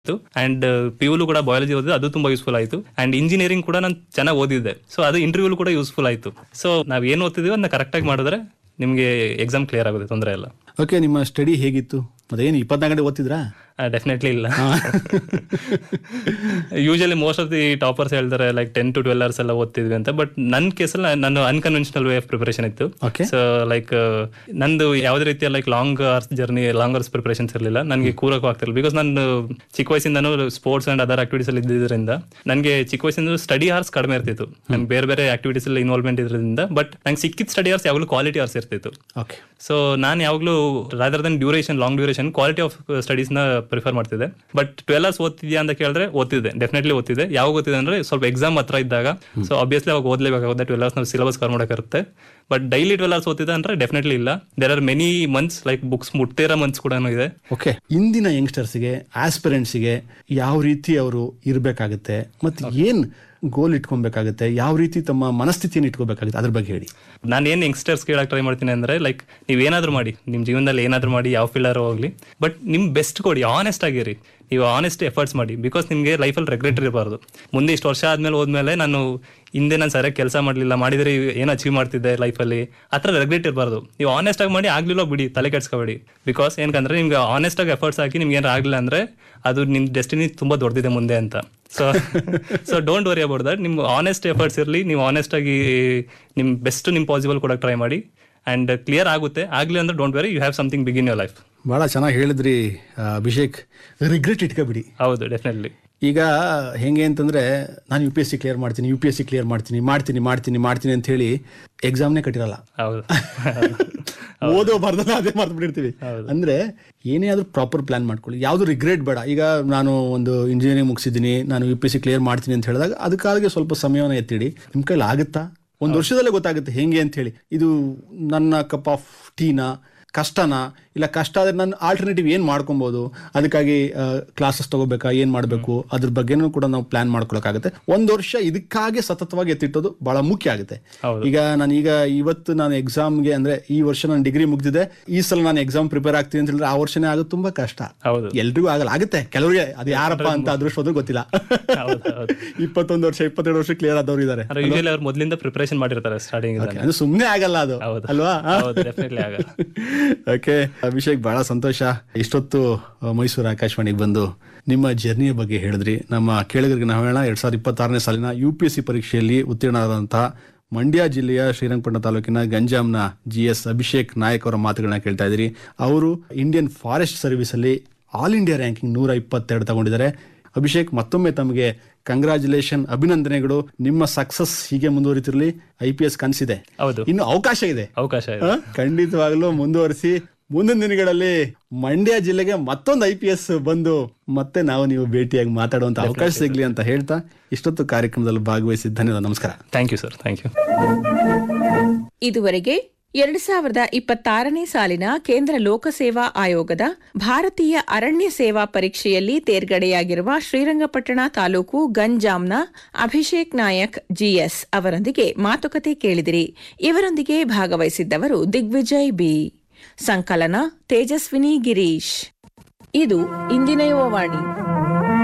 And P ಯುಲು ಕೂಡ biology ಓದಿದೆ ಅದು ತುಂಬಾ ಯೂಸ್ಫುಲ್ ಆಯಿತು ಅಂಡ್ ಇಂಜಿನಿಯರಿಂಗ್ ಕೂಡ ನಾನು ಚೆನ್ನಾಗಿ ಓದಿದ್ದೆ ಸೊ ಅದು ಇಂಟರ್ವ್ಯೂ ಕೂಡ ಯೂಸ್ಫುಲ್ ಆಯಿತು ಸೊ ನಾವು ಏನು ಓದ್ತಿದೀವಿ ಅದನ್ನ ಕರೆಕ್ಟಾಗಿ ಮಾಡಿದ್ರೆ ನಿಮಗೆ ಎಕ್ಸಾಮ್ ಕ್ಲಿಯರ್ ಆಗುತ್ತೆ ತೊಂದರೆ ಇಲ್ಲ ಓಕೆ ನಿಮ್ಮ ಸ್ಟಡಿ ಹೇಗಿತ್ತು ಮತ್ತೆ ಏನು ಇಪ್ಪತ್ನಾಲ್ಕು ಗಂಟೆ ಓದ್ತಿದ್ರಾ ಡೆಫಿನೆಟ್ಲಿ ಇಲ್ಲ usually most of the toppers ಹೇಳ್ತಾರೆ like ten to twelve hours ಎಲ್ಲ ಓದ್ತಿದ್ವಿ ಅಂತ ಬಟ್ ನನ್ನ ಕೇಸಲ್ಲಿ ನಾನು ಅನ್ಕನ್ವೆನ್ಷನಲ್ ವೇ ಆಫ್ ಪ್ರಿಪರೇಷನ್ ಇತ್ತು Okay. ಸೊ ಲೈಕ್ ನಂದು ಯಾವುದೇ ರೀತಿಯ like long hours journey long hours preparations ಇರಲಿಲ್ಲ ನನಗೆ ಕೂರಕ್ಕೂ ಆಗ್ತಿರಲಿಲ್ಲ ಬಿಕಾಸ್ ನಾನು ಚಿಕ್ಕ ವಯಸ್ಸಿಂದನೂ ಸ್ಪೋರ್ಟ್ಸ್ ಅಂಡ್ ಅದರ್ ಆಕ್ಟಿವಿಟೀಸ್ ಅಲ್ಲಿ ಇದ್ದಿದ್ದರಿಂದ ನನಗೆ ಚಿಕ್ಕ ವಯಸ್ಸಿಂದ ಸ್ಟಡಿ ಅವರ್ಸ್ ಕಡಿಮೆ ಇರ್ತಿತ್ತು ನಂಗೆ ಬೇರೆ ಬೇರೆ ಆಕ್ಟಿವಿಟೀಸ್ ಅಲ್ಲಿ ಇನ್ವಾಲ್ವ್ಮೆಂಟ್ ಇದ್ರಿಂದ ಬಟ್ ನಂಗೆ ಸಿಕ್ಕಿದ ಸ್ಟಡಿ ಅವರ್ಸ್ ಯಾವಾಗಲೂ ಕ್ವಾಲಿಟಿ ಅವರ್ಸ್ ಇರ್ತಿತ್ತು ಓಕೆ ಸೊ ನಾನು ಯಾವಾಗಲೂ rather than duration long duration quality of ಸ್ಟಡೀಸ್ನ ಪ್ರಿಫರ್ ಮಾಡ್ತಿದ್ದೆ ಬಟ್ ಟ್ವೆಲ್ ಅವರ್ಸ್ ಓದ್ತಿದ್ಯಾ ಅಂತ ಕೇಳಿದ್ರೆ ಓದ್ತಿದ್ದೆ ಡೆಫಿನೆಟ್ಲಿ ಓದ್ತಿದ್ದೆ ಯಾವಾಗ ಓದ್ತಿದ್ದೆ ಅಂದ್ರೆ ಸ್ವಲ್ಪ ಎಕ್ಸಾಮ್ ಹತ್ರ ಇದ್ದಾಗ ಸೊ ಆಬ್ವಿಯಸ್ಲಿ ಅವಾಗ ಓದ್ಲೇಬೇಕಾಗುತ್ತೆ ಟ್ವೆಲ್ ಅವರ್ಸ್ ನಾವು ಸಿಲೆಬಸ್ ಕವರ್ ಮಾಡೋಕ್ಕಿರುತ್ತೆ ಬಟ್ ಡೈಲಿ ಟ್ವೆಲ್ ಅವರ್ಸ್ ಓದ್ತಿದ್ದೆ ಅಂದ್ರೆ ಡೆಫಿನೆಟ್ಲಿ ಇಲ್ಲ there are many months like books ಮುಟ್ಟಿರೋ ಮಂತ್ಸ್ ಕೂಡ ಇದೆ ಓಕೆ ಇಂದಿನ ಯಂಗ್ಸ್ಟರ್ಸ್ಗೆ ಆಸ್ಪಿರೆಂಟ್ಸ್ಗೆ ಯಾವ ರೀತಿ ಅವರು ಇರಬೇಕಾಗುತ್ತೆ ಮತ್ತು ಏನು ಗೋಲ್ ಇಟ್ಕೊಬೇಕಾಗುತ್ತೆ ಯಾವ ರೀತಿ ತಮ್ಮ ಮನಸ್ಥಿತಿಯನ್ನು ಇಟ್ಕೋಬೇಕಾಗುತ್ತೆ ಅದ್ರ ಬಗ್ಗೆ ಹೇಳಿ ನಾನು ಏನು ಯಂಗ್ಸ್ಟರ್ಸ್ ಕೇಳಕ್ ಟ್ರೈ ಮಾಡ್ತೀನಿ ಅಂದ್ರೆ ಲೈಕ್ ನೀವು ಏನಾದ್ರು ಮಾಡಿ ನಿಮ್ಮ ಜೀವನದಲ್ಲಿ ಏನಾದ್ರು ಮಾಡಿ ಯಾವ ಫೀಲ್ಡರ್ ಹೋಗ್ಲಿ ಬಟ್ ನಿಮ್ ಬೆಸ್ಟ್ ಕೊಡಿ ಆನೆಸ್ಟ್ ಆಗಿರಿ ನೀವು ಆನೆಸ್ಟ್ ಎಫರ್ಟ್ಸ್ ಮಾಡಿ ಬಿಕಾಸ್ ನಿಮಗೆ ಲೈಫಲ್ಲಿ ರೆಗ್ರೆಟ್ ಇರಬಾರ್ದು ಮುಂದೆ ಇಷ್ಟು ವರ್ಷ ಆದ್ಮೇಲೆ ಹೋದ್ಮೇಲೆ ನಾನು ಹಿಂದೆ ನಾನು ಸರಿಯಾಗಿ ಕೆಲಸ ಮಾಡಲಿಲ್ಲ ಮಾಡಿದ್ರೆ ಏನು ಅಚೀವ್ ಮಾಡ್ತಿದ್ದೆ ಲೈಫಲ್ಲಿ ಆ ಥರ ರೆಗ್ರೆಟ್ ಇರಬಾರ್ದು ನೀವು ಆನೆಸ್ಟ್ ಆಗಿ ಮಾಡಿ ಆಗ್ಲಿಲ್ಲ ಬಿಡಿ ತಲೆ ಕೆಡ್ಸ್ಕೊಬೇಡಿ ಬಿಕಾಸ್ ಏನಕಂದ್ರೆ ನಿಮ್ಗೆ ಆನೆಸ್ಟ್ ಆಗಿ ಎಫರ್ಟ್ಸ್ ಹಾಕಿ ನಿಮ್ಗೆ ಏನಾರು ಆಗಲಿಲ್ಲ ಅಂದ್ರೆ ಅದು ನಿಮ್ಮ ಡೆಸ್ಟಿನಿ ತುಂಬಾ ದೊಡ್ಡದಿದೆ ಮುಂದೆ ಅಂತ so so don't worry about that ನಿಮ್ಮ ಆನೆಸ್ಟ್ ಎಫರ್ಟ್ಸ್ ಇರಲಿ ನೀವು ಆನೆಸ್ಟ್ ಆಗಿ ನಿಮ್ಮ ಬೆಸ್ಟ್ ನಿಮ್ಮ ಪಾಸಿಬಲ್ ಕೊಡಕ್ಕೆ ಟ್ರೈ ಮಾಡಿ ಅಂಡ್ ಕ್ಲಿಯರ್ ಆಗುತ್ತೆ ಆಗಲಿ ಅಂದ್ರೆ don't worry you have something begin your life ಭಾಳ ಚೆನ್ನಾಗಿ ಹೇಳಿದ್ರಿ ಆ, ಅಭಿಷೇಕ್ ರಿಗ್ರೆಟ್ ಇಟ್ಕೋಬಿಡಿ ಹೌದು ಡೆಫಿನೆಟ್ಲಿ ಈಗ ಹೆಂಗೆ ಅಂತಂದ್ರೆ ನಾನು U P S C clear ಮಾಡ್ತೀನಿ U P S C clear ಮಾಡ್ತೀನಿ ಮಾಡ್ತೀನಿ ಮಾಡ್ತೀನಿ ಮಾಡ್ತೀನಿ ಅಂತ ಹೇಳಿ ಎಕ್ಸಾಮ್ನೇ ಕಟ್ಟಿರಲ್ಲ ಹೌದು ಓದೋ ಬರ್ದಲ್ಲ ಅದೇ ಮರ್ತು ಬಿಟ್ಟಿರ್ತೀವಿ ಅಂದ್ರೆ ಏನೇ ಆದ್ರೂ ಪ್ರಾಪರ್ ಪ್ಲಾನ್ ಮಾಡ್ಕೊಳ್ಳಿ ಯಾವುದು ರಿಗ್ರೆಟ್ ಬೇಡ ಈಗ ನಾನು ಒಂದು ಇಂಜಿನಿಯರಿಂಗ್ ಮುಗಿಸಿದ್ದೀನಿ ನಾನು ಯು ಪಿ ಸಿ ಕ್ಲಿಯರ್ ಮಾಡ್ತೀನಿ ಅಂತ ಹೇಳಿದಾಗ ಅದಕ್ಕಾಗಿ ಸ್ವಲ್ಪ ಸಮಯವನ್ನು ಎತ್ತಿಡಿ ನಿಮ್ಮ ಕೈಲಿ ಆಗುತ್ತಾ ಒಂದು ವರ್ಷದಲ್ಲೇ ಗೊತ್ತಾಗುತ್ತೆ ಹೆಂಗೆ ಅಂತ ಹೇಳಿ ಇದು ನನ್ನ ಕಪ್ ಆಫ್ ಟೀನಾ ಕಷ್ಟನಾ ಇಲ್ಲ ಕಷ್ಟ ಆದ್ರೆ ನಾನು ಆಲ್ಟರ್ನೇಟಿವ್ ಏನು ಮಾಡ್ಕೊಬೋದು ಅದಕ್ಕಾಗಿ ಕ್ಲಾಸಸ್ ತಗೋಬೇಕಾ ಏನು ಮಾಡಬೇಕು ಅದ್ರ ಬಗ್ಗೆನೂ ಕೂಡ ನಾವು ಪ್ಲಾನ್ ಮಾಡ್ಕೊಳಕ್ಕಾಗುತ್ತೆ ಒಂದು ವರ್ಷ ಇದಕ್ಕಾಗಿ ಸತತವಾಗಿ ಎತ್ತಿಟ್ಟೋದು ಬಹಳ ಮುಖ್ಯ ಆಗುತ್ತೆ ಹೌದು. ಈಗ ನಾನು ಈಗ ಇವತ್ತು ನಾನು ಎಕ್ಸಾಮ್ಗೆ ಅಂದ್ರೆ ಈ ವರ್ಷ ನಾನು ಡಿಗ್ರಿ ಮುಗ್ದಿದೆ ಈ ಸಲ ನಾನು ಎಕ್ಸಾಮ್ ಪ್ರಿಪೇರ್ ಆಗ್ತೀನಿ ಅಂತ ಹೇಳಿದ್ರೆ ಆ ವರ್ಷನೇ ಆಗೋದು ತುಂಬಾ ಕಷ್ಟ ಹೌದು ಎಲ್ರಿಗೂ ಆಗಲ್ಲ ಆಗುತ್ತೆ ಕೆಲವರಿಗೆ ಅದು ಯಾರಪ್ಪ ಅಂತ ಅದೃಷ್ಟೋದು ಗೊತ್ತಿಲ್ಲ ಹೌದು ಹೌದು ಇಪ್ಪತ್ತೊಂದು ವರ್ಷ ಇಪ್ಪತ್ತೆರಡು ವರ್ಷ ಕ್ಲಿಯರ್ ಆದವ್ರು ಇದ್ದಾರೆ ಅಂದ್ರೆ ಯೂಶಲಿ ಅವ್ರು ಮೊದಲಿಂದ ಪ್ರಿಪರೇಷನ್ ಮಾಡಿರ್ತಾರೆ ಸ್ಟಾರ್ಟಿಂಗ್ ಅದು ಸುಮ್ಮನೆ ಆಗಲ್ಲ ಅದು ಹೌದು. ಅಲ್ವಾ ಹೌದು ಡೆಫಿನೆಟ್ಲಿ ಆಗಲ್ಲ ಓಕೆ ಅಭಿಷೇಕ್ ಬಹಳ ಸಂತೋಷ ಇಷ್ಟೊತ್ತು ಅಹ್, ಮೈಸೂರು ಆಕಾಶವಾಣಿಗೆ ಬಂದು ನಿಮ್ಮ ಜರ್ನಿಯ ಬಗ್ಗೆ ಹೇಳಿದ್ರಿ ನಮ್ಮ ಕೇಳಿಗರಿಗೆ ನಾವು ಹೇಳೋಣ ಎರಡ್ ಸಾವಿರದ ಇಪ್ಪತ್ತಾರನೇ ಸಾಲಿನ ಯು ಪಿ ಎಸ್ ಸಿ ಪರೀಕ್ಷೆಯಲ್ಲಿ ಉತ್ತೀರ್ಣರಾದಂತಹ ಮಂಡ್ಯ ಜಿಲ್ಲೆಯ ಶ್ರೀರಂಗಪಟ್ಟಣ ತಾಲೂಕಿನ ಗಂಜಾಂನ ಜಿ ಎಸ್ ಅಭಿಷೇಕ್ ನಾಯಕ್ ಅವರ ಮಾತುಗಳನ್ನ ಕೇಳ್ತಾ ಇದ್ದೀರಿ ಅವರು ಇಂಡಿಯನ್ ಫಾರೆಸ್ಟ್ ಸರ್ವಿಸ್ ಅಲ್ಲಿ ಆಲ್ ಇಂಡಿಯಾ ರ್ಯಾಂಕಿಂಗ್ ನೂರ ಇಪ್ಪತ್ತೆರಡು ತಗೊಂಡಿದ್ದಾರೆ ಅಭಿಷೇಕ್ ಮತ್ತೊಮ್ಮೆ ತಮಗೆ ಕಂಗ್ರಾಚುಲೇಷನ್ ಅಭಿನಂದನೆಗಳು ನಿಮ್ಮ ಸಕ್ಸಸ್ ಹೀಗೆ ಮುಂದುವರಿತಿರ್ಲಿ ಐ ಪಿ ಎಸ್ ಕನಸಿದೆ ಹೌದು ಇನ್ನು ಅವಕಾಶ ಇದೆ ಅವಕಾಶ ಇದೆ ಹ? ಖಂಡಿತವಾಗ್ಲೂ ಮುಂದುವರಿಸಿ ಮುಂದಿನ ದಿನಗಳಲ್ಲಿ ಮಂಡ್ಯ ಜಿಲ್ಲೆಗೆ ಮತ್ತೊಂದು ಐ ಪಿ ಎಸ್ ಬಂದು ಮತ್ತೆ ನಾವು ನೀವು ಭೇಟಿಯಾಗಿ ಮಾತಾಡುವಂತ ಅವಕಾಶ ಸಿಗ್ಲಿ ಅಂತ ಹೇಳ್ತಾ ಇಷ್ಟೊತ್ತು ಕಾರ್ಯಕ್ರಮದಲ್ಲಿ ಭಾಗವಹಿಸಿದ ಧನ್ಯವಾದ ನಮಸ್ಕಾರ thank you sir thank you ಇದುವರೆಗೆ ಎರಡು ಸಾವಿರದ ಇಪ್ಪತ್ತಾರನೇ ಸಾಲಿನ ಕೇಂದ್ರ ಲೋಕಸೇವಾ ಆಯೋಗದ ಭಾರತೀಯ ಅರಣ್ಯ ಸೇವಾ ಪರೀಕ್ಷೆಯಲ್ಲಿ ತೇರ್ಗಡೆಯಾಗಿರುವ ಶ್ರೀರಂಗಪಟ್ಟಣ ತಾಲೂಕು ಗಂಜಾಂನ ಅಭಿಷೇಕ್ ನಾಯಕ್ ಜಿಎಸ್ ಅವರೊಂದಿಗೆ ಮಾತುಕತೆ ಕೇಳಿದಿರಿ ಇವರೊಂದಿಗೆ ಭಾಗವಹಿಸಿದ್ದವರು ದಿಗ್ವಿಜಯ್ ಬಿ ಸಂಕಲನ ತೇಜಸ್ವಿನಿ ಗಿರೀಶ್ ಇದು ಇಂದಿನ ಯುವವಾಣಿ